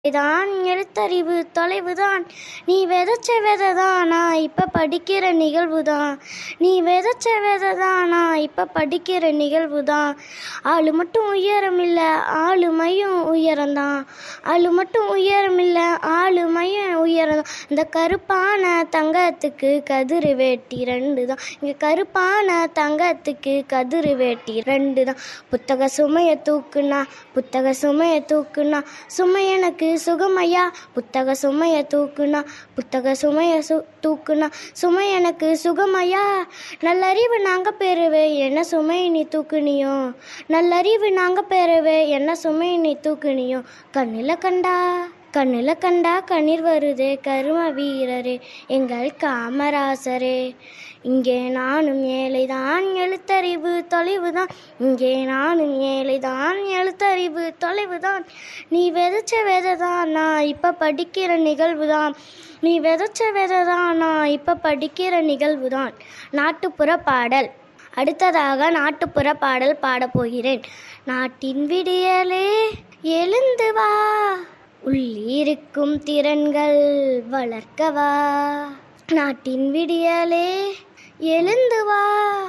தான் எழுத்தறிவு தொலைவுதான் நீ விதைச்ச விதைதானா இப்போ படிக்கிற நிகழ்வுதான் நீ விதைச்ச விதைதானா இப்போ படிக்கிற நிகழ்வுதான் ஆளு மட்டும் உயரம் இல்லை ஆளுமையும் உயரம்தான் ஆளு மட்டும் உயரம் இல்லை ஆளுமையும் உயரம் இந்த கருப்பான தங்கத்துக்கு கதிரு வேட்டி ரெண்டு தான் இங்கே கருப்பான தங்கத்துக்கு கதிரு வேட்டி ரெண்டு தான் புத்தக சுமையை தூக்குனா புத்தக சுமையை தூக்குனா சுமை எனக்கு சுகமையா புத்தக சுமையை தூக்குனா புத்தக சுமையை சு தூக்குனா சுமை எனக்கு சுகமையா நல்லறிவு நாங்கள் பெறுவே என்ன சுமை நீ தூக்குனியோ நல்லறிவு நாங்கள் பெறுவே என்ன சுமை நீ தூக்குனியோ கண்ணில் கண்டா கண்ணில் கண்டா கண்ணீர் வருதே கரும வீரரே எங்கள் காமராசரே இங்கே நானும் ஏழைதான் எழுத்தறிவு தொலைவுதான் இங்கே நானும் ஏழைதான் எழுத்தறிவு தொலைவுதான் நீ விதைச்ச விதைதான் நான் இப்போ படிக்கிற நிகழ்வுதான் நீ விதைச்ச விதைதான் நான் இப்போ படிக்கிற நிகழ்வுதான் நாட்டுப்புற பாடல் அடுத்ததாக நாட்டுப்புற பாடல் பாடப் போகிறேன் நாட்டின் விடியலே எழுந்து வா உள்ளிருக்கும் திறன்கள் வளர்க்கவா நாட்டின் விடியலே எழுந்து வா